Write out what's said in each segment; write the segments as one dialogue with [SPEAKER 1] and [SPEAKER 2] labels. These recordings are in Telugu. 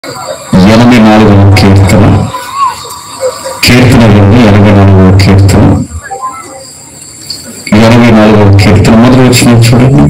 [SPEAKER 1] ఎనభై నాలుగవ కీర్తన కీర్తన రెండు ఎనభై నాలుగవ కీర్తన ఎనభై నాలుగవ కీర్తన మొదలు వచ్చిన చూడండి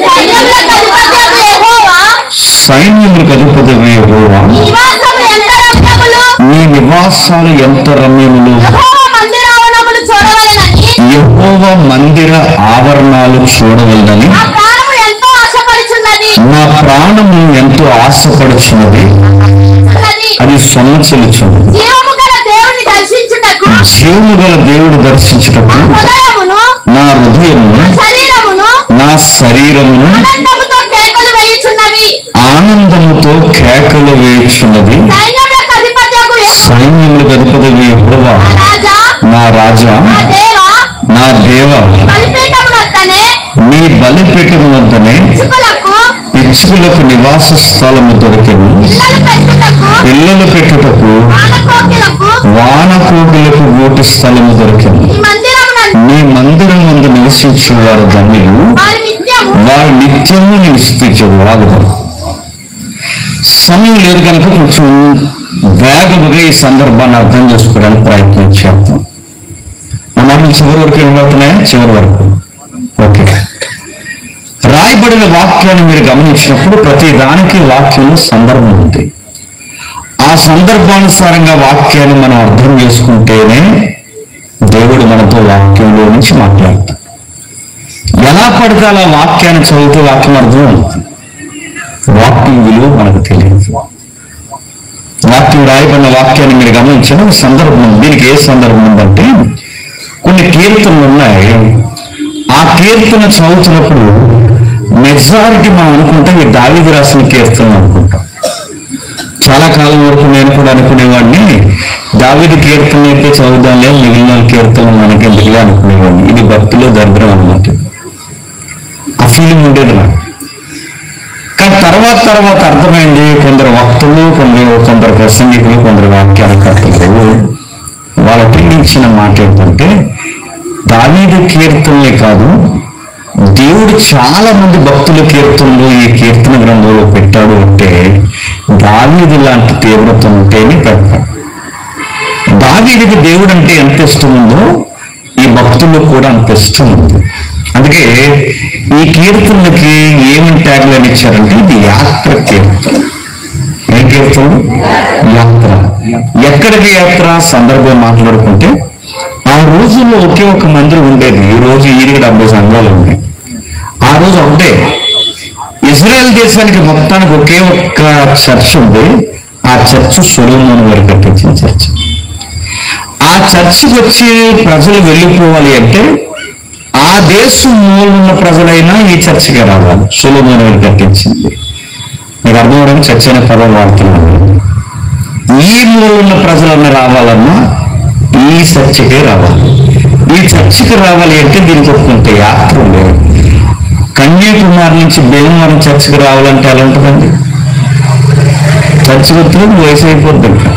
[SPEAKER 2] సైన్యములకు అధిపతి యెహోవా,
[SPEAKER 1] సైన్యములకు అధిపతి యెహోవా
[SPEAKER 2] నివాసము ఎంత రమ్యములు,
[SPEAKER 1] నీ నివాసాలు ఎంత రమ్యములు
[SPEAKER 2] యెహోవా మందిరావరణములు చూడవలెనని,
[SPEAKER 1] యహోవ మందిర ఆవరణాలు చూడవలనని
[SPEAKER 2] నా ప్రాణము ఎంతో ఆశపడుచున్నది.
[SPEAKER 1] నా ప్రాణము ఎంతో ఆశపడుచున్నది
[SPEAKER 2] ఉన్నది.
[SPEAKER 1] అది సొమ్మచెలుచున్నది
[SPEAKER 2] జీవము గల దేవుని దర్శించుటకు
[SPEAKER 1] జీవము గల దేవుడు దర్శించుటకు
[SPEAKER 2] హృదయమును
[SPEAKER 1] నా హృదయమును
[SPEAKER 2] శరీరమును
[SPEAKER 1] నా శరీరమును
[SPEAKER 2] ఆనందముతో కేకలు వేయుచున్నవి
[SPEAKER 1] ఆనందముతో కేకలు వేయుచున్నది
[SPEAKER 2] సైన్యములకు అధిపత్యకు యెహోవా
[SPEAKER 1] సైన్యములకు అధిపతి యెహోవా
[SPEAKER 2] రాజా
[SPEAKER 1] నా రాజా
[SPEAKER 2] నా దేవా
[SPEAKER 1] నా దేవ
[SPEAKER 2] బలిపీఠమునొద్దనే
[SPEAKER 1] నీ బలిపీఠం వద్దనే
[SPEAKER 2] ఇసుకలకు
[SPEAKER 1] పిచ్చుకులకు నివాస స్థలము దొరికెను
[SPEAKER 2] పిల్లలు పెట్టుటకు
[SPEAKER 1] పిల్లలు పెట్టుటకు
[SPEAKER 2] ఆనకోకిలకు
[SPEAKER 1] వానకోగులకు గూటి స్థలము దొరికింది
[SPEAKER 2] ఈ మందిరమున
[SPEAKER 1] నీ మందిరం ముందు నివసించు వారు ధన్యులు
[SPEAKER 2] వారి నిత్యము
[SPEAKER 1] వారు నిత్యము నివసించవారు సమయం లేదు కనుక కొంచెం వేగముగా ఈ సందర్భాన్ని అర్థం చేసుకోవడానికి ప్రయత్నం చేద్దాం మనం చివరి వరకు ఏమవుతున్నాయా చివరి వరకు ఓకే రాయబడిన వాక్యాన్ని మీరు గమనించినప్పుడు ప్రతి దానికి వాక్యంలో సందర్భం ఉంది ఆ సందర్భానుసారంగా వాక్యాన్ని మనం అర్థం చేసుకుంటేనే దేవుడు మనతో వాక్యంలో నుంచి మాట్లాడతాడు ఎలా పడితే అలా వాక్యాన్ని చదివితే వాక్యం అర్థం అవుతుంది వాక్యం విలువ మనకు తెలియదు వాక్యం రాయబడిన వాక్యాన్ని మీరు గమనించిన ఒక సందర్భం ఉంది. దీనికి ఏ సందర్భం ఉందంటే కొన్ని కీర్తనలు ఉన్నాయి ఆ కీర్తన చదువుతున్నప్పుడు మెజారిటీ మనం అనుకుంటాం ఈ దావిది రాసిన కీర్తన అనుకుంటాం చాలా కాలం వరకు నేను కూడా అనుకునేవాడిని దావిది కీర్తన అయితే చదువుదాంలే మిగిలిన కీర్తన మనకి ఎందుకులే అనుకునేవాడిని ఇది భక్తిలో దరిద్రం అన్నమాట ఆ ఫీలింగ్ ఉండేది నాకు కానీ తర్వాత తర్వాత అర్థమైంది కొందరు వక్తులు కొందరు కొందరు ప్రసంగికులు కొందరు వ్యాఖ్యానకర్తలు వాళ్ళ ఇచ్చిన మాట ఏంటంటే దావీదు కీర్తనలే కాదు దేవుడు చాలా మంది భక్తుల కీర్తనలు ఈ కీర్తన గ్రంథంలో పెట్టాడు అంటే దావీదు లాంటి తీవ్రత ఉంటేనే పెడతాడు దావీదికి దేవుడు అంటే ఎంత ఇష్టం ఉందో ఈ భక్తులకు కూడా అంత ఇష్టం ఉంది అందుకే ఈ కీర్తనలకి ఏమని ట్యాగ్లైన్ ఇచ్చారంటే ఇది యాత్ర కీర్తన ఏం కీర్తన యాత్ర ఎక్కడికి యాత్ర సందర్భం మాట్లాడుకుంటే ఆ రోజుల్లో ఒకే ఒక మందిరం ఉండేది ఈ రోజు ఈరిగి డెబ్బై సంఘాలు ఉన్నాయి ఆ రోజు ఒకటే ఇజ్రాయెల్ దేశానికి మొత్తానికి ఒకే ఒక్క చర్చ్ ఉంది ఆ చర్చ్ సొలోమోన్ వారు కట్టించిన చర్చ్ ఆ చర్చికి వచ్చి ప్రజలు వెళ్ళిపోవాలి అంటే ఆ దేశం మూలున్న ప్రజలైనా ఈ చర్చికి రావాలి సొలోమోన్ వారు కట్టించింది మీకు అర్థం అవడానికి చర్చ అనే పదం వాడుతున్నాను ఈ మూలున్న ప్రజలన్నా రావాలన్నా ఈ చర్చికే రావాలి ఈ చర్చికి రావాలి అంటే దీనికి ఒప్పుకుంటే యాత్ర లేదు కన్యాకుమారి నుంచి భీమవరం చర్చికి రావాలంటే ఎలా ఉంటుందండి చర్చి వస్తే వయసు అయిపోద్ది ఇంకా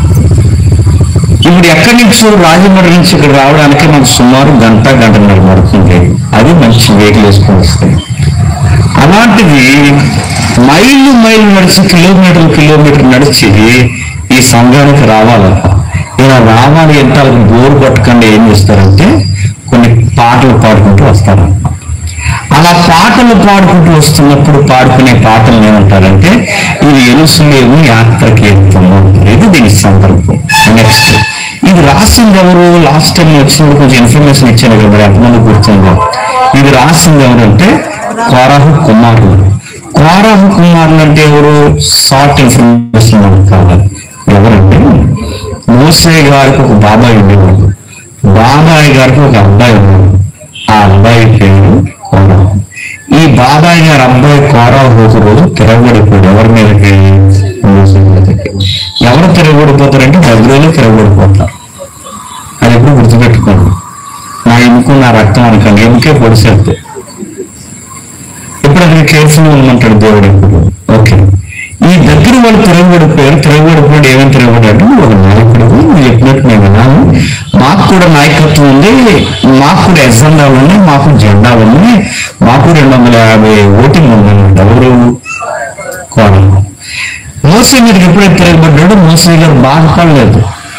[SPEAKER 1] ఇప్పుడు ఎక్కడి నుంచో రాజమండ్రి నుంచి ఇక్కడ రావడానికి మనకు సుమారు గంట గంటన్నర పడుతుంది అది మంచి వెహికల్ వేసుకొని వస్తాయి అలాంటిది మైళ్ళు మైళ్ళు నడిచి కిలోమీటర్ కిలోమీటర్ నడిచి ఈ సంఘానికి రావాలట ఇలా రావాలి అంటే వాళ్ళకి బోరు కొట్టకుండా ఏం చేస్తారంటే కొన్ని పాటలు పాడుకుంటూ వస్తారంట అలా పాటలు పాడుకుంటూ వస్తున్నప్పుడు పాడుకునే పాటలు ఏమంటారంటే ఇది ఎరుసలేము యాత్ర కీర్తము అంటారు. ఇది దీని సందర్భం నెక్స్ట్ ఇది రాసింది ఎవరు లాస్ట్ టైం వచ్చినప్పుడు కొంచెం ఇన్ఫర్మేషన్ ఇచ్చాను కదా మరి ఎంతమంది కూర్చుందో ఇది రాసింది ఎవరంటే కోరాహు కుమారులు కోరాహు కుమారులు అంటే ఎవరు షార్ట్ ఇన్ఫర్మేషన్ మనకు కావాలి ఎవరంటే మోసే గారికి ఒక బాబాయ్ ఉండేవాడు బాబాయ్ గారికి ఒక అబ్బాయి ఉన్నాడు ఆ అబ్బాయి పేరు కోరాహు ఈ బాబాయ్ గారి అబ్బాయి కోరాహు ఒక రోజు తిరగబడిపోయాడు ఎవరి మీదకి మోసే మీదకి ఎవరు తిరగబడిపోతారంటే బద్రోలు తిరగబడిపోతారు అది ఎప్పుడు గుర్తుపెట్టుకోండి నా ఎముక నా రక్తం అనుకోండి ఎముకే పొడిసేద్ది ఇప్పుడు అక్కడ కేర్ఫుల్ ఉండమంటాడు దేవుడు ఎప్పుడు ఓకే ఈ దగ్గర వాళ్ళు తిరగబడిపోయారు తిరగబడిపోయాడు ఏమని తిరగబడ్డాడు ఒక నాయకుడు నువ్వు చెప్పినట్టు నేను విన్నాను మాకు కూడా నాయకత్వం ఉంది మాకు కూడా ఎజెండాలు ఉన్నాయి మాకు జెండాలు ఉన్నాయి మాకు రెండు వందల యాభై ఓటింగ్ ఉందన్నమాట ఎవరు కోరం మోసే మీదకి ఎప్పుడైతే తిరగబడ్డాడో మోసే గారు బాధపడలేదు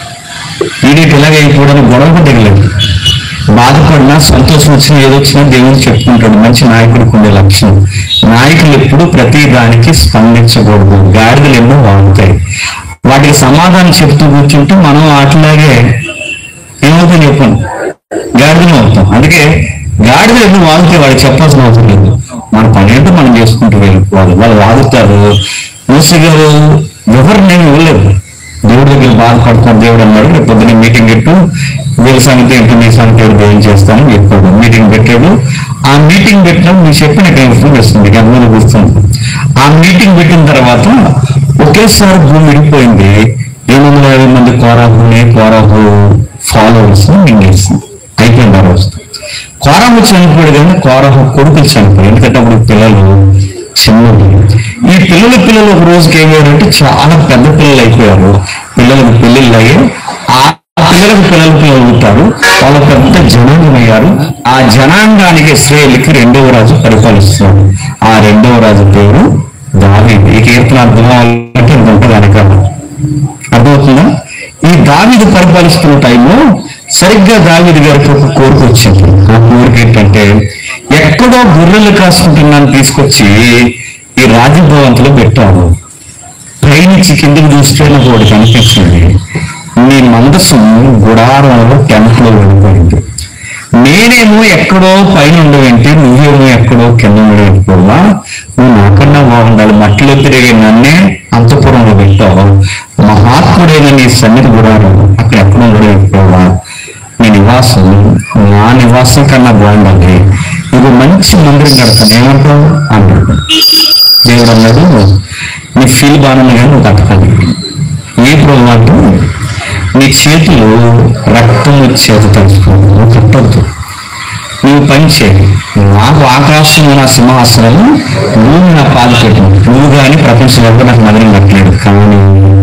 [SPEAKER 1] ఈడేటి ఇలాగ అయిపోవడానికి గొడవ పట్టగలేదు బాధపడినా సంతోషం వచ్చినా ఏదో వచ్చినా దేవుని చెప్పుకుంటాడు మంచి నాయకుడికి ఉండే లక్షణం నాయకులు ఎప్పుడు ప్రతి దానికి స్పందించకూడదు గాడిదలు ఎన్నో వాగుతాయి వాటికి సమాధానం చెప్తూ కూర్చుంటే మనం వాటిలాగే ఏమవుతుంది చెప్పండి గాడిదలు అవుతాం అందుకే గాడిదలు ఎన్నో వాగితే వాడికి చెప్పాల్సిన అవసరం లేదు మన పని ఏంటో మనం చేసుకుంటూ వెళ్ళిపోవాలి వాళ్ళు వాగుతారు మూసి గారు ఎవరినేమి ఇవ్వలేదు దేవుడి దగ్గర బాధపడుతున్నారు దేవుడు అన్నాడు రేపు పొద్దున్న మీటింగ్ పెట్టు వీళ్ళ సంగతి ఏంటో మీ సంగతి ఏంటో ఏం చేస్తాను చెప్పాడు మీటింగ్ పెట్టాడు ఆ మీటింగ్ పెట్టినప్పుడు మీకు చెప్పిన ఇన్ఫర్మేషన్ వస్తుంది మీకు అందరూ గుర్తుంది ఆ మీటింగ్ పెట్టిన తర్వాత ఒకేసారి భూమి విడిపోయింది ఏడు వందల యాభై మంది కోరాహుని కోరాహు ఫాలోవర్స్ మింగేసింది అయిపోయింది ఆ రోజు కోరాహు చనిపోయాడు కానీ కోరాహు కొడుకులు చనిపోయాడు ఎందుకంటే అప్పుడు పిల్లలు చిన్నది ఈ పిల్లల పిల్లలు ఒక రోజుకి ఏమయ్యారంటే చాలా పెద్ద పిల్లలు అయిపోయారు పిల్లలకు పెళ్ళిళ్ళు అయ్యి ఆ పిల్లలకు పిల్లలు పిల్లలు ఉంటారు వాళ్ళ పెద్ద జనాంగం అయ్యారు ఆ జనాంగానికి ఇస్రాయేల్కి రెండవ రాజు పరిపాలిస్తున్నాడు ఆ రెండవ రాజు పేరు దావీదు ఈ కీర్తన అర్థం అవ్వాలంటే ఇంత ఉంటుంది వెనకాల అర్థమవుతుందా ఈ దావీదు పరిపాలిస్తున్న టైంలో సరిగ్గా దావీదు గారికి ఒక కోరిక వచ్చింది ఆ కోరిక ఏంటంటే ఎక్కడో గొర్రెలు కాసుకుంటున్నాను తీసుకొచ్చి ఈ రాజభవంతిలో పెట్టాను పైనుంచి కిందకి చూస్తే నాకు ఒకటి కనిపించింది నీ మందసం గుడారంలో టెంట్లో వెళ్ళిపోయింది నేనేమో ఎక్కడో పైన ఉండవేంటి నువ్వేమో ఎక్కడో కింద ఉండవేంటిపోవా నువ్వు నాకన్నా బాగుండాలి మట్టిలో తిరిగే నన్నే అంతపురంలో పెట్టావు మహాత్ముడైన నీ సన్నిధి గుడారం అక్కడ ఎక్కడ ఉండవేంటిపోవా నీ నివాసం నా నివాసం కన్నా బాగుండాలి ఇది మంచి మందిరం కడతాను ఏమంటావు అన్నాడు దేవుడు అన్నాడు నీ ఫీల్ బాగుంది కానీ నువ్వు కట్టకండి ఏ ప్రభు నీ చేతులు రక్తం చేత తలుచుకో నువ్వు కట్టొద్దు నువ్వు పని చేయి నాకు ఆకాశం నా సింహాసనం భూమి నా పాద పెట్టు నువ్వు కానీ ప్రపంచంలో ఎవరు నాకు మదనం కట్టలేడు కానీ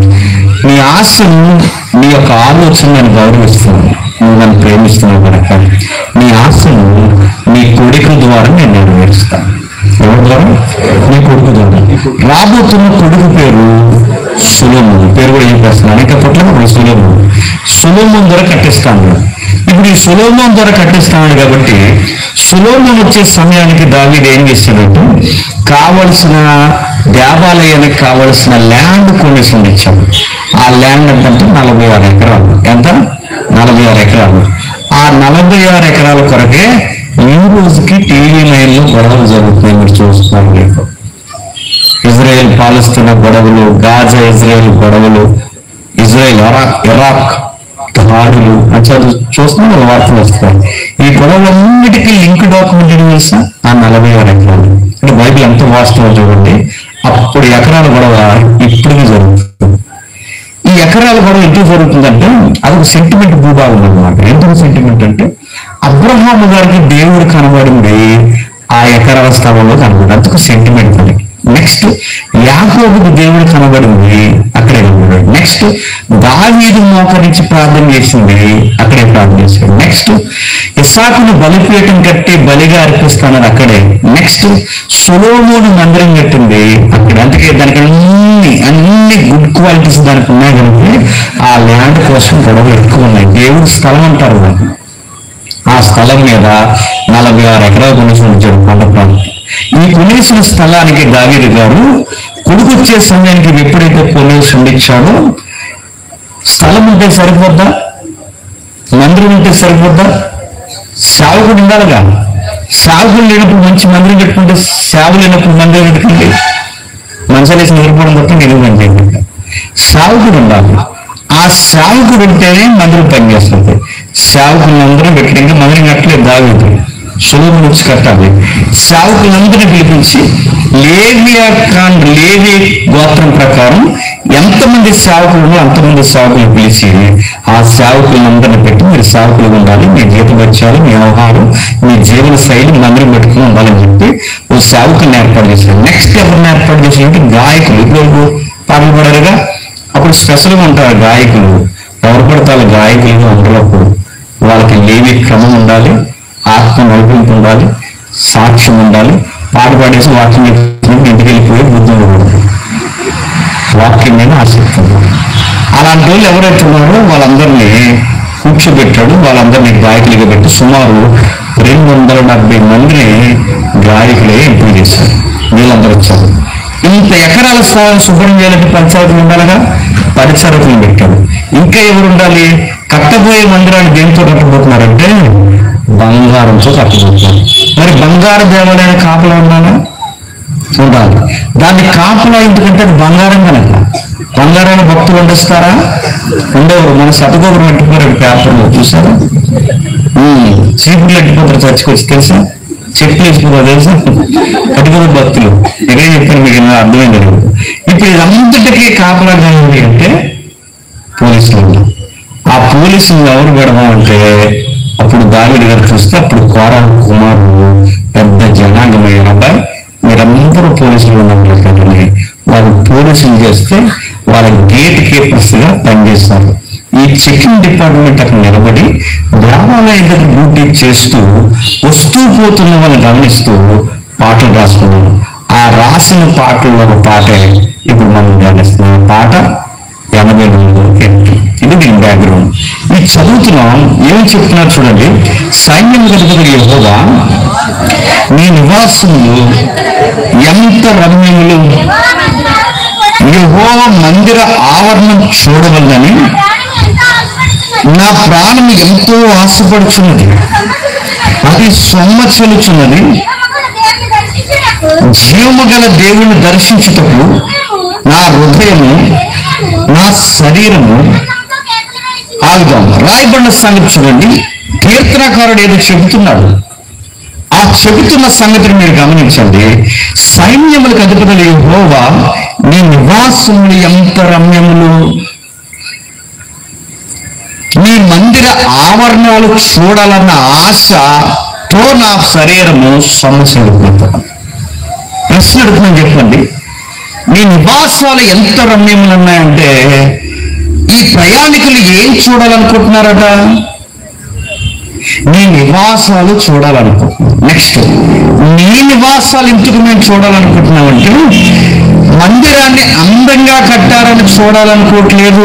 [SPEAKER 1] నీ ఆశను నీ యొక్క ఆలోచన నేను గౌరవిస్తున్నాను నువ్వు నన్ను ప్రేమిస్తున్నావు కనుక నీ ఆశను నీ కొడుకు ద్వారా నేను నెరవేరుస్తాను ఎవరి ద్వారా నీ కొడుకు ద్వారా రాబోతున్న కొడుకు పేరు సులోము పేరు కూడా ఏం చేస్తున్నాను అనేక పట్ల ఇప్పుడు సులోము సులోమం ద్వారా కట్టిస్తాను ఇప్పుడు ఈ సులోమం ద్వారా కట్టిస్తున్నాడు కాబట్టి సులోమం వచ్చే సమయానికి దావీదు ఏం చేస్తాడంటే కావలసిన దేవాలయానికి కావలసిన ల్యాండ్ కొనేసి ఇచ్చాడు ఆ ల్యాండ్ ఎంతంటే నలభై ఆరు ఎకరాలు ఎంత నలభై ఆరు ఎకరాలు ఆ నలభై ఆరు ఎకరాల కొరకే ఈ రోజుకి టీవీ నైన్లో గొడవలు జరుగుతున్నాయి మీరు చూస్తున్నారు మీకు ఇజ్రాయెల్ పాలిస్తున్న గొడవలు గాజా ఇజ్రాయెల్ గొడవలు ఇజ్రాయెల్ ఇరాక్ ఇరాక్ దాడులు అచ్చా చూస్తున్నా వార్తలు వస్తాయి ఈ గొడవలన్నిటికీ లింక్ డాక్యుమెంట్ ఏం తెలుసా ఆ నలభై ఆరు ఎకరాలు అంటే బైబిల్ ఎంత వాస్తవం చూడండి అప్పుడు ఎకరాల గొడవ ఇప్పటికీ జరుగుతుంది ఈ ఎకరాల గొడవ ఎందుకు జరుగుతుందంటే అదొక సెంటిమెంట్ భూభాగం అనమాట ఎందుకు సెంటిమెంట్ అంటే అబ్రహాము గారికి దేవుడు కనబడింది ఆ ఎకరాల స్థలంలో కనబడింది అందుకు సెంటిమెంట్ అది నెక్స్ట్ యాకోబుకి దేవుడు కనబడింది అక్కడే కనబడాడు నెక్స్ట్ దావీదు మోకరించి ప్రార్థన చేసింది అక్కడే ప్రార్థన చేశాడు నెక్స్ట్ ఇసాకును బలిపీఠం కట్టి బలిగా అర్పిస్తానని అక్కడే నెక్స్ట్ సులోమోను మందిరం కట్టింది అక్కడ అందుకే దానికి అన్ని అన్ని గుడ్ క్వాలిటీస్ దానికి ఉన్నాయి కనుక ఆ ల్యాండ్ కోసం గొడవలు ఎక్కువ ఉన్నాయి దేవుడి స్థలం అంటారు దాన్ని ఆ స్థలం మీద నలభై ఆరు ఎకరాలు కొనేసి ఉంచాడు కొండ ప్రాంతం ఈ కొనేసిన స్థలానికి దావీదు గారు కొడుకు వచ్చే సమయానికి ఎప్పుడైతే కొనేసి ఉండిచ్చాడో స్థలం ఉంటే సరిపోద్దా మందిరం ఉంటే సరిపోద్దా సేవకుడు ఉండాలిగా సేవకుడు లేనప్పుడు మంచి మందిరం పెట్టుకుంటే సేవ లేనప్పుడు మందిరం పెట్టుకుంటే మంచాలేసి నిలబడడం తప్ప నిలువ చేయండి సేవకుడు ఉండాలి ఆ సేవకుడు ఉంటేనే మందిరం పనిచేస్తుంది సేవకులందరూ పెట్టింది మందిరం కట్టలేదు దావేది సులువు నుంచి కట్టాలి సేవకులందరినీ పిలిపించి లేవియా ఖాన్ లేవి గోత్రం ప్రకారం ఎంతమంది సేవకులు ఉన్నారో అంతమంది సేవకులు పిలిచి ఆ సేవకులందరినీ పెట్టి మీరు సేవకులు ఉండాలి మీ జీతభత్యాలు మీ వ్యవహారం మీ జీవన శైలి మందిరం పెట్టుకుని ఉండాలని చెప్పి ఓ సేవకుని ఏర్పాటు చేశారు నెక్స్ట్ ఎవరిని ఏర్పాటు చేశారంటే గాయకులు ఇప్పుడు పాటలు పడారుగా అప్పుడు స్పెషల్గా ఉంటారు గాయకులు ఎవరు పడతారు గాయకులుగా ఉండరు అప్పుడు వాళ్ళకి లేవి క్రమం ఉండాలి ఆత్మ నడిపింపు ఉండాలి సాక్ష్యం ఉండాలి పాట పాడేసి వాక్యం చెప్తున్నప్పుడు ఇంటికి వెళ్ళిపోయి బుద్ధి ఉండకూడదు వాక్యం మీద ఆసక్తి ఉంది అలాంటి వాళ్ళు ఎవరైతే ఉన్నారో వాళ్ళందరినీ కూర్చోబెట్టాడు వాళ్ళందరినీ గాయకులుగా పెట్టి సుమారు రెండు వందల డెబ్బై మందిని గాయకులే ఎంపిక చేశారు వీళ్ళందరూ వచ్చారు ఇంత ఎకరాల స్థలం శుభ్రం చేయాలంటే పంచాయతీ ఉండాలిగా పరిచారకులు పెట్టాడు ఇంకా ఎవరు ఉండాలి కట్టబోయే మందిరాన్ని దేంతో కట్టబోతున్నారంటే బంగారంతో కట్టబోతున్నారు మరి బంగారు దేవాలయాన్ని కాపలా ఉన్నానా ఉండాలి దాన్ని కాపలా ఎందుకంటే అది బంగారం కనుక బంగారాన్ని భక్తులు వండిస్తారా ఉండేవారు మన సతగోపురం పెట్టుకున్నారు పేపర్లో చూసారా చీపులు ఎట్టిపోతారు చర్చకు వచ్చి తెలుసా చెట్లు వేసిపోతారు తెలుసా కట్టుకున్న భక్తులు ఇదే చెప్పాను మీకు ఏమైనా అర్థమైంది లేదు. ఇప్పుడు ఇదంతటికీ కాపలా కావాలి అంటే పోలీసులు ఉన్నారు. ఆ పోలీసులు ఎవరు పెడదామంటే అప్పుడు దావిడి గారు చూస్తే అప్పుడు కోర కుమారుడు పెద్ద జనాంగమయ్యారు అబ్బాయి మీరందరూ పోలీసులు ఉన్నారు కదండి వాళ్ళు పోలీసులు చేస్తే వాళ్ళ గేట్ కీపర్స్ గా పనిచేస్తారు ఈ చెకింగ్ డిపార్ట్మెంట్ అక్కడ నిలబడి దేవాలయం దగ్గర డ్యూటీ చేస్తూ వస్తూ పోతున్న వాళ్ళని గమనిస్తూ పాటలు రాసుకున్నాను ఆ రాసిన పాటల్లో ఒక పాటే ఇప్పుడు మనం గమనిస్తున్నాం ఆ పాట ఎనభై రెండు ఎత్తు ఇది దీని బ్యాక్గ్రౌండ్ ఇది చదువుతున్నాం ఏం చెప్తున్నారు చూడండి సైన్యం గడిపగలి యెహోవా నీ నివాసములు ఎంత రమ్యములు యెహోవా మందిర ఆవరణం చూడవల్లని నా ప్రాణం ఎంతో ఆశపడుచున్నది అది సొమ్మ చెలుచున్నది జీవము గల దేవుని దర్శించుటకు నా హృదయము నా శరీరము ఆగుదాం రాయబడిన సంగతి చూడండి కీర్తనకారుడు ఏదో చెబుతున్నాడు ఆ చెబుతున్న సంగతిని మీరు గమనించండి సైన్యములకు అధిపతులు హోవా నీ నివాసములు ఎంత రమ్యములు నీ మందిర ఆవరణాలు చూడాలన్న ఆశతో నా శరీరము సమస్యలుకుంటాను ప్రశ్న అడుగుతున్నాను చెప్పండి నీ నివాసాలు ఎంత రమ్యములు ఉన్నాయంటే ఈ ప్రయాణికులు ఏం చూడాలనుకుంటున్నారట నీ నివాసాలు చూడాలనుకుంటున్నాం నెక్స్ట్ నీ నివాసాలు ఎందుకు మేము చూడాలనుకుంటున్నామంటే మందిరాన్ని అందంగా కట్టారని చూడాలనుకోవట్లేదు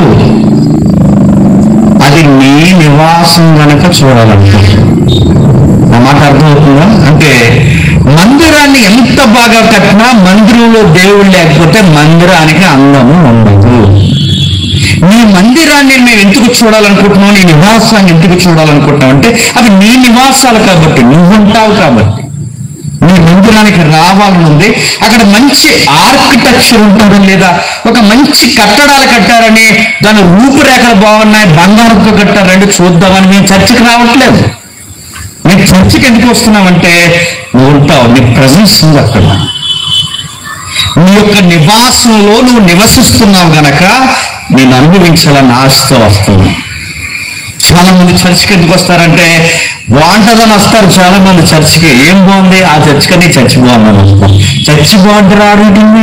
[SPEAKER 1] అది నీ నివాసం గనక చూడాలనుకుంటున్నాం నా మాట అర్థమవుతుందా అంటే మందిరాన్ని ఎంత బాగా కట్టినా మందిరంలో దేవుడు లేకపోతే మందిరానికి అందము ఉండదు నీ మందిరాన్ని మేము ఎందుకు చూడాలనుకుంటున్నావు నీ నివాసాన్ని ఎందుకు చూడాలనుకుంటున్నావు అంటే అవి నీ నివాసాలు కాబట్టి నువ్వు ఉంటావు కాబట్టి నీ మందిరానికి రావాలని ఉంది అక్కడ మంచి ఆర్కిటెక్చర్ ఉంటుందా లేదా ఒక మంచి కట్టడాలు కట్టారని దాని రూపురేఖలు బాగున్నాయి బంగారంతో కట్టారండి చూద్దామని మేము చర్చకి రావట్లేదు మేము చర్చకి ఎందుకు వస్తున్నామంటే నువ్వు ఉంటావు నీ ప్రజెన్స్ ఉంది అక్కడ నీ యొక్క నివాసంలో నువ్వు నివసిస్తున్నావు గనక నేను అనుభవించాలని ఆశతో వస్తుంది చాలా మంది చర్చికి ఎందుకు వస్తారంటే బాగుంటుందని వస్తారు చాలా మంది చర్చికి ఏం బాగుంది ఆ చర్చికని చర్చి బాగుందని వస్తారు చర్చి బాగుంటే రావడం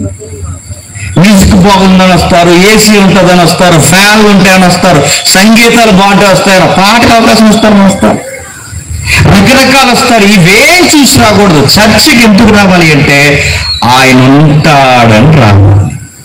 [SPEAKER 1] మ్యూజిక్ బాగుందని వస్తారు ఏసీ ఉంటుందని వస్తారు ఫ్యాన్లు ఉంటాయని వస్తారు సంగీతాలు బాగుంటే వస్తారు పాటకు అవకాశం వస్తారని వస్తారు రకరకాలు వస్తారు ఇవేం చూసి రాకూడదు చర్చికి ఎందుకు రావాలి అంటే ఆయన ఉంటాడని రావాలి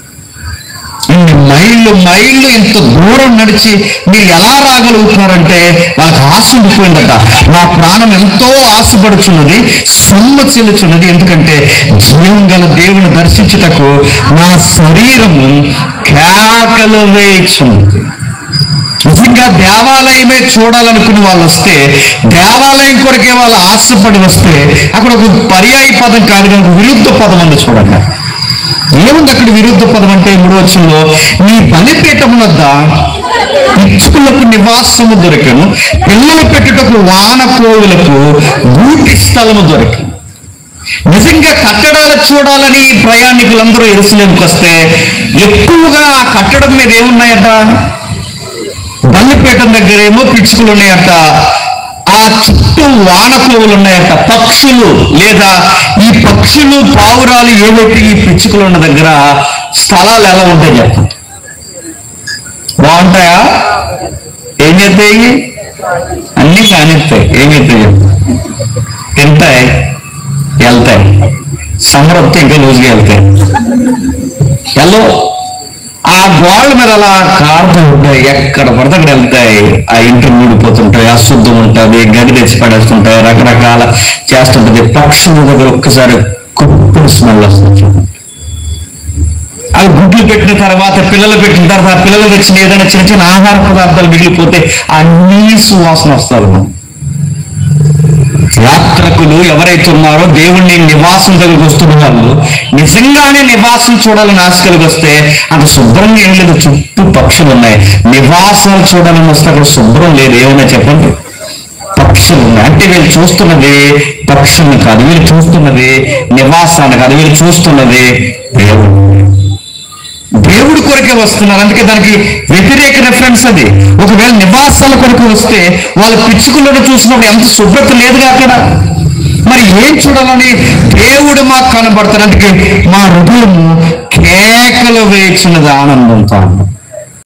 [SPEAKER 1] ఇన్ని మైళ్ళు మైళ్ళు ఇంత దూరం నడిచి మీరు ఎలా రాగలుగుతున్నారంటే వాళ్ళకి ఆశ ఉండిపోయిందట నా ప్రాణం ఎంతో ఆశపడుచున్నది సొమ్మ చెల్లుచున్నది ఎందుకంటే జీవం గల దేవుని దర్శించుటకు నా శరీరము కేకలు వేయుచున్నది నిజంగా దేవాలయమే చూడాలనుకుని వాళ్ళు వస్తే దేవాలయం కొరకే వాళ్ళు ఆశపడి వస్తే అక్కడ ఒక పర్యాయ పదం కాదు కానీ ఒక విరుద్ధ పదం ఉంది చూడండి ఏముంది అక్కడ విరుద్ధ పదం అంటే మూడు వచ్చంలో నీ బలిపీఠం వద్ద పిచ్చుకులకు నివాసము దొరికను పిల్లలు పెట్టుటకు వాన కోవులకు గూటి స్థలము దొరికను నిజంగా కట్టడాలు చూడాలని ఈ ప్రయాణికులందరూ ఎరుసలేంకి వస్తే ఎక్కువగా ఆ కట్టడం మీద ఏమున్నాయట బల్లిపేట దగ్గర ఏమో పిచ్చుకలు ఉన్నాయట ఆ చుట్టూ వానకోవులు ఉన్నాయట పక్షులు లేదా ఈ పక్షులు పావురాలు ఏవైతే ఈ పిచ్చుకలు ఉన్న దగ్గర స్థలాలు ఎలా ఉంటాయి చెప్పండి బాగుంటాయా ఏం చేస్తాయి అన్ని కానిస్తాయి ఏం చేస్తాయి చెప్పు తింటాయి వెళ్తాయి సమ్మర్ వస్తే ఇంకా లూజ్గా వెళ్తాయి ఎల్లో ఆ గోళ్ళ మీద అలా కారుతూ ఉంటాయి ఎక్కడ పడితే అక్కడ వెళ్తాయి ఆ ఇంటి మూడిపోతుంటాయి అశుద్ధం ఉంటుంది గది తెచ్చి పడేస్తుంటాయి రకరకాల చేస్తుంటది పక్షుల దగ్గర ఒక్కసారి కుప్పుడు స్మెల్ వస్తుంది అవి గుడ్లు పెట్టిన తర్వాత పిల్లలు పెట్టిన తర్వాత ఆ పిల్లలు తెచ్చిన ఏదైనా చిన్న చిన్న ఆహార పదార్థాలు మిగిలిపోతే అన్నీ సువాసన వస్తారు యాత్రకులు ఎవరైతే ఉన్నారో దేవుణ్ణి నివాసం దగ్గరికి వస్తున్న వాళ్ళు నిజంగానే నివాసం చూడాలని ఆశ కలిగి వస్తే అంత శుభ్రంగా ఏం లేదు చుట్టూ పక్షులు ఉన్నాయి నివాసాలు చూడాలని వస్తే అక్కడ శుభ్రం లేదు ఏమైనా చెప్పండి పక్షులు ఉన్నాయి అంటే వీళ్ళు చూస్తున్నది పక్షుల్ని కాదు వీళ్ళు చూస్తున్నది నివాసాన్ని కాదు వీళ్ళు చూస్తున్నది దేవుడు దేవుడి కొరకే వస్తున్నారు అందుకే దానికి వ్యతిరేక రెఫరెన్స్ అది ఒకవేళ నివాసాల కొరకు వస్తే వాళ్ళ పిచ్చుకలను చూసినప్పుడు ఎంత శుభ్రత లేదుగా అక్కడ మరి ఏం చూడాలని దేవుడు మాకు కనబడతారు అందుకే మా హృదయము కేకలు వేచినది ఆనందంతో